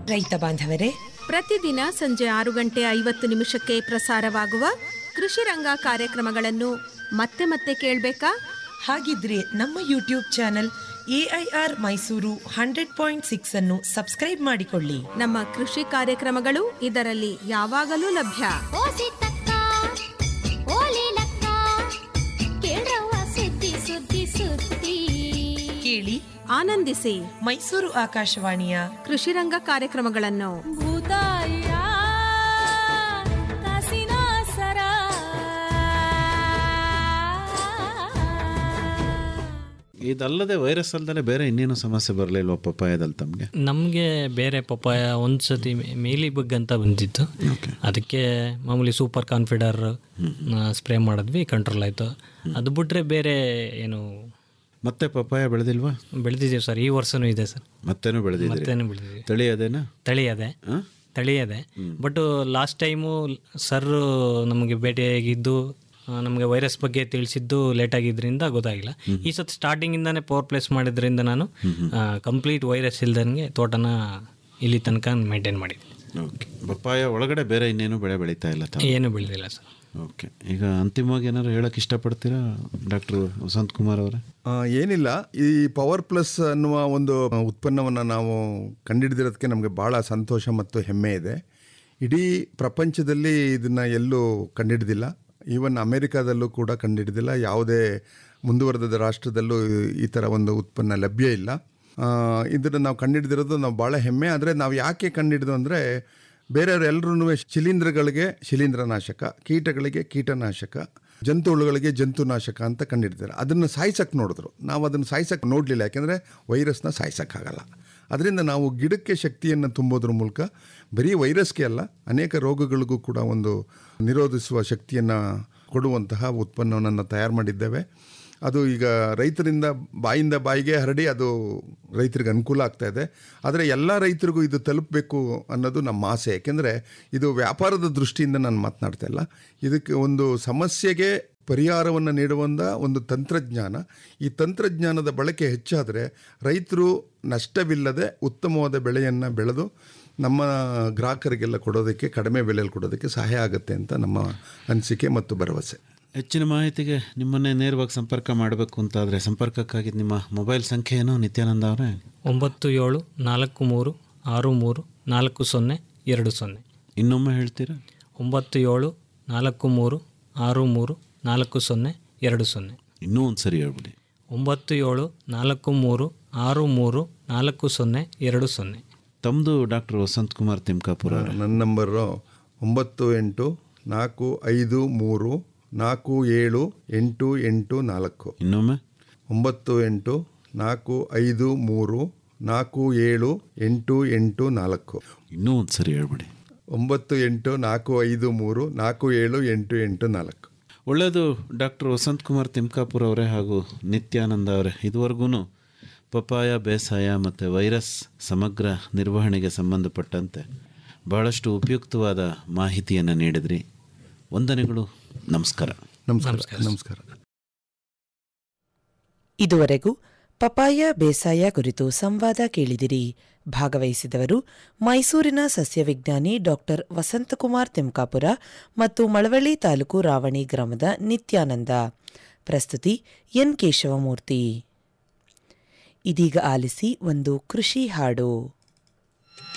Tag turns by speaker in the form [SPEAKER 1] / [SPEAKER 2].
[SPEAKER 1] ರೈತ ಬಾಂಧವರೇ
[SPEAKER 2] ಪ್ರತಿದಿನ ಸಂಜೆ ಆರು ಗಂಟೆ ಐವತ್ತು ನಿಮಿಷಕ್ಕೆ ಪ್ರಸಾರವಾಗುವ ಕೃಷಿ ರಂಗ ಕಾರ್ಯಕ್ರಮಗಳನ್ನು ಮತ್ತೆ ಮತ್ತೆ ಕೇಳಬೇಕಾ
[SPEAKER 1] ಹಾಗಿದ್ರೆ ನಮ್ಮ YouTube channel AIR Mysuru hundred point six ಅನ್ನು ಸಬ್ಸ್ಕ್ರೈಬ್ ಮಾಡಿಕೊಳ್ಳಿ
[SPEAKER 2] ನಮ್ಮ ಕೃಷಿ ಕಾರ್ಯಕ್ರಮಗಳು ಇದರಲ್ಲಿ ಯಾವಾಗಲೂ ಲಭ್ಯ
[SPEAKER 3] ಓಸಿ ತಕ್ಕ ಓಲಿ ಲಕ್ಕ ಕೇಳ್ರವ್ವ ಸುದ್ದಿ ಸುದ್ದಿ ಸುದ್ದಿ
[SPEAKER 1] ಕೇಳಿ
[SPEAKER 2] ಆನಂದಿಸಿ
[SPEAKER 1] ಮೈಸೂರು ಆಕಾಶವಾಣಿಯ
[SPEAKER 2] ಕೃಷಿ ರಂಗ ಕಾರ್ಯಕ್ರಮಗಳನ್ನು
[SPEAKER 3] ಭೂತಾಯ ಕಾಸಿನ ಸರ
[SPEAKER 4] ಇದಲ್ಲದೆ ವೈರಸ್ ಅಲ್ಲದೆ ಬೇರೆ ಇನ್ನೇನು ಸಮಸ್ಯೆ ಬರಲಿಲ್ವ ಪಪ್ಪಾಯದಲ್ಲಿ ತಮಗೆ
[SPEAKER 5] ನಮಗೆ ಬೇರೆ ಪಪ್ಪಾಯ ಒಂದು ಸತಿ ಮೇಲಿ ಬಗ್ ಅಂತ ಬಂದಿತ್ತು ಅದಕ್ಕೆ ಮಾಮೂಲಿ ಸೂಪರ್ ಕಾನ್ಫಿಡರ್ ಸ್ಪ್ರೇ ಮಾಡಿದ್ವಿ ಕಂಟ್ರೋಲ್ ಆಯಿತು ಅದು ಬಿಟ್ರೆ ಬೇರೆ ಏನು
[SPEAKER 4] ಮತ್ತೆ ಪಪ್ಪಾಯ ಬೆಳೆದಿಲ್ವಾ
[SPEAKER 5] ಬೆಳೆದಿದ್ದೀವಿ ಸರ್ ಈ ವರ್ಷನೂ ಇದೆ ಸರ್
[SPEAKER 4] ಮತ್ತೇನು ಬೆಳೆದಿದ್ದೀರಿ
[SPEAKER 5] ಮತ್ತೇನು ಬೆಳೆದಿದ್ದೀವಿ
[SPEAKER 4] ತಳಿ ಅದೇನಾ
[SPEAKER 5] ತಳಿ ಅದೇ
[SPEAKER 4] ಹಾಂ
[SPEAKER 5] ತಳಿ ಅದೇ ಬಟ್ ಲಾಸ್ಟ್ ಟೈಮು ಸರ್ ನಮಗೆ ಭೇಟಿಯಾಗಿದ್ದು ಆ, ನಮಗೆ ವೈರಸ್ ಬಗ್ಗೆ ತಿಳಿಸಿದ್ದು ಲೇಟ್ ಆಗಿದ್ರಿಂದ ಗೊತ್ತಾಗಿಲ್ಲ ಈ ಸತಿ ಸ್ಟಾರ್ಟಿಂಗಿಂದಾನೇ ಪವರ್ ಪ್ಲೇಸ್ ಮಾಡಿದ್ರಿಂದ ನಾನು ಕಂಪ್ಲೀಟ್ ವೈರಸ್ ಇಲ್ದಂಗೆ ತೋಟನ ಇಲ್ಲಿ ತನಕ ಮೇಂಟೈನ್ ಮಾಡಿದ್ದೆ
[SPEAKER 4] ಓಕೆ ಪಪ್ಪಾಯ ಒಳಗಡೆ ಬೇರೆ ಇನ್ನೇನು ಬೆಳೆ ಬೆಳೀತಾ ಇಲ್ಲ ತಾವು
[SPEAKER 5] ಏನು ಬೆಳೆದಿಲ್ಲ ಸರ್
[SPEAKER 4] ಓಕೆ ಈಗ ಅಂತಿಮವಾಗಿ ಏನಾದ್ರು ಹೇಳಕ್ಕೆ ಇಷ್ಟಪಡ್ತೀರಾ ಡಾಕ್ಟರ್ ವಸಂತ್ ಕುಮಾರ್ ಅವರೇ
[SPEAKER 6] ಆ, ಏನಿಲ್ಲ ಈ ಪವರ್ ಪ್ಲಸ್ ಅನ್ನುವ ಒಂದು ಉತ್ಪನ್ನವನ್ನು ನಾವು ಕಂಡುಹಿಡಿದಿರೋದಕ್ಕೆ ನಮಗೆ ಭಾಳ ಸಂತೋಷ ಮತ್ತು ಹೆಮ್ಮೆ ಇದೆ ಇಡೀ ಪ್ರಪಂಚದಲ್ಲಿ ಇದನ್ನು ಎಲ್ಲೂ ಕಂಡುಹಿಡಿದಿಲ್ಲ ಈವನ್ ಅಮೆರಿಕಾದಲ್ಲೂ ಕೂಡ ಕಂಡುಹಿಡಿದಿಲ್ಲ ಯಾವುದೇ ಮುಂದುವರೆದ ರಾಷ್ಟ್ರದಲ್ಲೂ ಈ ಥರ ಒಂದು ಉತ್ಪನ್ನ ಲಭ್ಯ ಇಲ್ಲ ಇದನ್ನು ನಾವು ಕಂಡುಹಿಡಿದಿರೋದು ನಾವು ಭಾಳ ಹೆಮ್ಮೆ ಆದರೆ ನಾವು ಯಾಕೆ ಕಂಡುಹಿಡಿದು ಅಂದರೆ ಬೇರೆಯವರು ಎಲ್ಲರೂ ಶಿಲೀಂಧ್ರಗಳಿಗೆ ಶಿಲೀಂಧ್ರನಾಶಕ ಕೀಟಗಳಿಗೆ ಕೀಟನಾಶಕ ಜಂತುಹುಳುಗಳಿಗೆ ಜಂತುನಾಶಕ ಅಂತ ಕಂಡಿಡ್ತಾರೆ ಅದನ್ನು ಸಾಯ್ಸಕ್ಕೆ ನೋಡಿದ್ರು ನಾವು ಅದನ್ನು ಸಾಯ್ಸಕ್ಕೆ ನೋಡಲಿಲ್ಲ ಯಾಕೆಂದರೆ ವೈರಸ್ನ ಸಾಯ್ಸೋಕ್ಕಾಗಲ್ಲ ಅದರಿಂದ ನಾವು ಗಿಡಕ್ಕೆ ಶಕ್ತಿಯನ್ನು ತುಂಬೋದ್ರ ಮೂಲಕ ಬರೀ ವೈರಸ್ಗೆ ಅಲ್ಲ ಅನೇಕ ರೋಗಗಳಿಗೂ ಕೂಡ ಒಂದು ನಿರೋಧಿಸುವ ಶಕ್ತಿಯನ್ನು ಕೊಡುವಂತಹ ಉತ್ಪನ್ನವನ್ನು ತಯಾರು ಮಾಡಿದ್ದೇವೆ ಅದು ಈಗ ರೈತರಿಂದ ಬಾಯಿಂದ ಬಾಯಿಗೆ ಹರಡಿ ಅದು ರೈತರಿಗೆ ಅನುಕೂಲ ಆಗ್ತಾ ಇದೆ ಆದರೆ ಎಲ್ಲ ರೈತರಿಗೂ ಇದು ತಲುಪಬೇಕು ಅನ್ನೋದು ನಮ್ಮ ಆಸೆ ಯಾಕೆಂದರೆ ಇದು ವ್ಯಾಪಾರದ ದೃಷ್ಟಿಯಿಂದ ನಾನು ಮಾತನಾಡ್ತಾ ಇಲ್ಲ ಇದಕ್ಕೆ ಒಂದು ಸಮಸ್ಯೆಗೆ ಪರಿಹಾರವನ್ನು ನೀಡುವಂಥ ಒಂದು ತಂತ್ರಜ್ಞಾನ ಈ ತಂತ್ರಜ್ಞಾನದ ಬಳಕೆ ಹೆಚ್ಚಾದರೆ ರೈತರು ನಷ್ಟವಿಲ್ಲದೆ ಉತ್ತಮವಾದ ಬೆಳೆಯನ್ನು ಬೆಳೆದು ನಮ್ಮ ಗ್ರಾಹಕರಿಗೆಲ್ಲ ಕೊಡೋದಕ್ಕೆ ಕಡಿಮೆ ಬೆಲೆಯಲ್ಲಿ ಕೊಡೋದಕ್ಕೆ ಸಹಾಯ ಆಗುತ್ತೆ ಅಂತ ನಮ್ಮ ಅನಿಸಿಕೆ ಮತ್ತು ಭರವಸೆ
[SPEAKER 4] ಹೆಚ್ಚಿನ ಮಾಹಿತಿಗೆ ನಿಮ್ಮನ್ನೇ ನೇರವಾಗಿ ಸಂಪರ್ಕ ಮಾಡಬೇಕು ಅಂತಾದರೆ ಸಂಪರ್ಕಕ್ಕಾಗಿ ನಿಮ್ಮ ಮೊಬೈಲ್ ಸಂಖ್ಯೆ ಏನು ನಿತ್ಯಾನಂದ ಅವರೇ
[SPEAKER 5] ಒಂಬತ್ತು ಏಳು ನಾಲ್ಕು ಮೂರು ಆರು ಮೂರು ನಾಲ್ಕು ಸೊನ್ನೆ ಎರಡು ಸೊನ್ನೆ
[SPEAKER 4] ಇನ್ನೊಮ್ಮೆ ಹೇಳ್ತೀರಾ
[SPEAKER 5] ಒಂಬತ್ತು ಏಳು ನಾಲ್ಕು ಮೂರು ಆರು ಮೂರು ನಾಲ್ಕು ಸೊನ್ನೆ ಎರಡು ಸೊನ್ನೆ
[SPEAKER 4] ಇನ್ನೂ ಒಂದು ಸರಿ ಹೇಳ್ಬಿಡಿ
[SPEAKER 5] ಒಂಬತ್ತು ಏಳು ನಾಲ್ಕು ಮೂರು ಆರು ಮೂರು ನಾಲ್ಕು ಸೊನ್ನೆ ಎರಡು ಸೊನ್ನೆ
[SPEAKER 4] ತಮ್ಮದು ಡಾಕ್ಟರ್ ವಸಂತ್ ಕುಮಾರ್ ತಿಮ್ಕಾಪುರ ಅವರೇ
[SPEAKER 6] ನನ್ನ ನಂಬರು ಒಂಬತ್ತು ಎಂಟು ನಾಲ್ಕು ಐದು ಮೂರು ನಾಲ್ಕು ಏಳು ಎಂಟು ಎಂಟು ನಾಲ್ಕು
[SPEAKER 4] ಇನ್ನೊಮ್ಮೆ
[SPEAKER 6] ಒಂಬತ್ತು ಎಂಟು ನಾಲ್ಕು ಐದು ಮೂರು ನಾಲ್ಕು ಏಳು ಎಂಟು ಎಂಟು ನಾಲ್ಕು
[SPEAKER 4] ಇನ್ನೂ ಒಂದು ಸರಿ ಹೇಳ್ಬಿಡಿ
[SPEAKER 6] ಒಂಬತ್ತು ಎಂಟು ನಾಲ್ಕು ಐದು ಮೂರು ನಾಲ್ಕು ಏಳು ಎಂಟು ಎಂಟು ನಾಲ್ಕು
[SPEAKER 4] ಒಳ್ಳೆಯದು ಡಾಕ್ಟರ್ ವಸಂತ್ ಕುಮಾರ್ ತಿಮ್ಕಾಪುರ್ ಅವರೇ ಹಾಗೂ ನಿತ್ಯಾನಂದ ಅವರೇ ಇದುವರೆಗೂ ಪಪಾಯ ಬೇಸಾಯ ಮತ್ತು ವೈರಸ್ ಸಮಗ್ರ ನಿರ್ವಹಣೆಗೆ ಸಂಬಂಧಪಟ್ಟಂತೆ ಬಹಳಷ್ಟು ಉಪಯುಕ್ತವಾದ ಮಾಹಿತಿಯನ್ನು ನೀಡಿದ್ರಿ ವಂದನೆಗಳು ನಮಸ್ಕಾರ
[SPEAKER 6] ನಮಸ್ಕಾರ ನಮಸ್ಕಾರ
[SPEAKER 1] ಇದುವರೆಗೂ ಪಪಾಯ ಬೇಸಾಯ ಕುರಿತು ಸಂವಾದ ಕೇಳಿದಿರಿ ಭಾಗವಹಿಸಿದವರು ಮೈಸೂರಿನ ಸಸ್ಯವಿಜ್ಞಾನಿ ಡಾಕ್ಟರ್ ವಸಂತಕುಮಾರ್ ತೆಮ್ಕಾಪುರ ಮತ್ತು ಮಳವಳ್ಳಿ ತಾಲೂಕು ರಾವಣಿ ಗ್ರಾಮದ ನಿತ್ಯಾನಂದ ಪ್ರಸ್ತುತಿ ಎನ್ ಕೇಶವಮೂರ್ತಿ ಇದೀಗ ಆಲಿಸಿ ಒಂದು ಕೃಷಿ ಹಾಡು